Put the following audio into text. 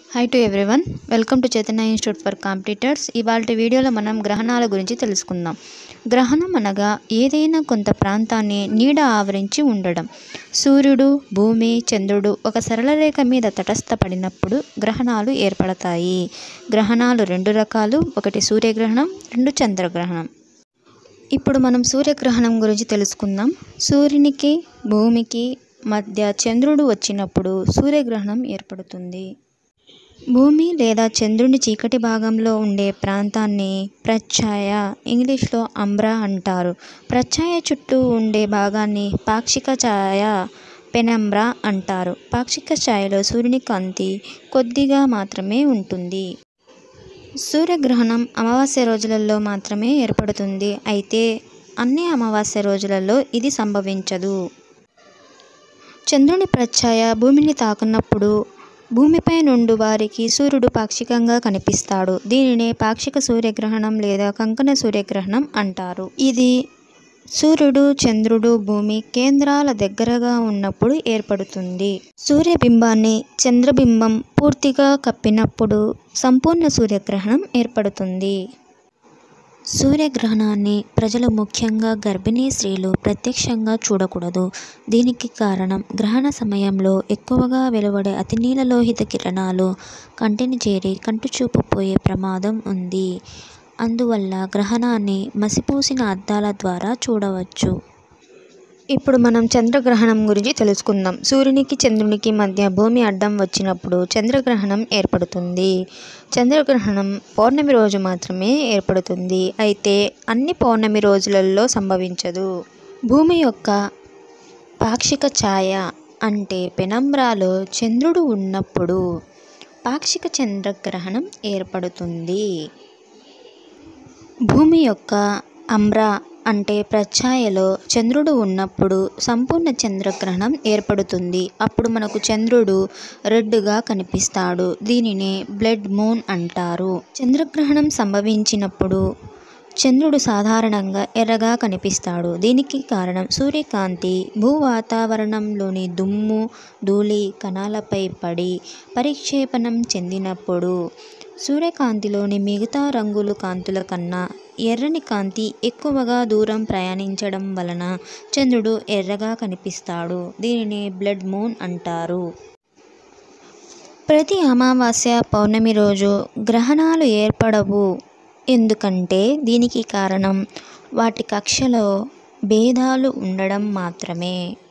hi to everyone welcome to Chaitanya institute for competitors ఇవాళ వీడియోలో మనం గ్రహణాల గురించి తెలుసుకుందాం గ్రహణం అనగా ఏదైనా కొంత ప్రాంతాన్ని నీడ ఆవరించి ఉండడం సూర్యుడు భూమి చంద్రుడు ఒక సరళ రేఖ మీద తటస్థపడినప్పుడు గ్రహణాలు ఏర్పడతాయి గ్రహణాలు రెండు రకాలు ఒకటి సూర్యగ్రహణం రెండు చంద్రగ్రహణం ఇప్పుడు మనం సూర్యగ్రహణం గురించి తెలుసుకుందాం సూర్యునికి భూమికి మధ్య చంద్రుడు వచ్చినప్పుడు సూర్యగ్రహణం ఏర్పడుతుంది భూమి లేదా చంద్రుని చీకటి భాగంలో ఉండే ప్రాంతాన్ని ప్రచ్ఛాయ ఇంగ్లీష్లో అంబ్రా అంటారు ప్రచ్ఛాయ చుట్టూ ఉండే భాగాన్ని పాక్షిక ఛాయ పెనంబ్రా అంటారు పాక్షిక ఛాయలో సూర్యుని కాంతి కొద్దిగా మాత్రమే ఉంటుంది సూర్యగ్రహణం అమావాస్య రోజులలో మాత్రమే ఏర్పడుతుంది అయితే అన్ని అమావాస్య రోజులలో ఇది సంభవించదు చంద్రుని ప్రచ్ఛాయ భూమిని తాకున్నప్పుడు భూమిపై నుండి వారికి సూర్యుడు పాక్షికంగా కనిపిస్తాడు దీనినే పాక్షిక సూర్యగ్రహణం లేదా కంకణ సూర్యగ్రహణం అంటారు ఇది సూర్యుడు చంద్రుడు భూమి కేంద్రాల దగ్గరగా ఉన్నప్పుడు ఏర్పడుతుంది సూర్యబింబాన్ని చంద్రబింబం పూర్తిగా కప్పినప్పుడు సంపూర్ణ సూర్యగ్రహణం ఏర్పడుతుంది సూర్యగ్రహణాన్ని ప్రజలు ముఖ్యంగా గర్భిణీ స్త్రీలు ప్రత్యక్షంగా చూడకూడదు దీనికి కారణం గ్రహణ సమయంలో ఎక్కువగా వెలువడే అతినీలలోహిత కిరణాలు కంటిని చేరి కంటిచూపు పోయే ప్రమాదం ఉంది అందువల్ల గ్రహణాన్ని మసిపూసిన అద్దాల ద్వారా చూడవచ్చు ఇప్పుడు మనం చంద్రగ్రహణం గురించి తెలుసుకుందాం సూర్యునికి చంద్రునికి మధ్య భూమి అడ్డం వచ్చినప్పుడు చంద్రగ్రహణం ఏర్పడుతుంది చంద్రగ్రహణం పౌర్ణమి రోజు మాత్రమే ఏర్పడుతుంది అయితే అన్ని పౌర్ణమి రోజులలో సంభవించదు భూమి యొక్క పాక్షిక ఛాయ అంటే పెనంబ్రాలో చంద్రుడు ఉన్నప్పుడు పాక్షిక చంద్రగ్రహణం ఏర్పడుతుంది భూమి యొక్క అంబ్రా అంటే ప్రచ్ఛాయలో చంద్రుడు ఉన్నప్పుడు సంపూర్ణ చంద్రగ్రహణం ఏర్పడుతుంది అప్పుడు మనకు చంద్రుడు రెడ్గా కనిపిస్తాడు దీనినే బ్లడ్ మూన్ అంటారు చంద్రగ్రహణం సంభవించినప్పుడు చంద్రుడు సాధారణంగా ఎర్రగా కనిపిస్తాడు దీనికి కారణం సూర్యకాంతి భూ వాతావరణంలోని దుమ్ము ధూళి కణాలపై పడి పరిక్షేపణం చెందినప్పుడు సూర్యకాంతిలోని మిగతా రంగుల కాంతుల కన్నా ఎర్రని కాంతి ఎక్కువగా దూరం ప్రయాణించడం వలన చంద్రుడు ఎర్రగా కనిపిస్తాడు దీనిని బ్లడ్ మూన్ అంటారు ప్రతి అమావాస్య పౌర్ణమి రోజు గ్రహణాలు ఏర్పడవు ఎందుకంటే దీనికి కారణం వాటి కక్షలో భేదాలు ఉండడం మాత్రమే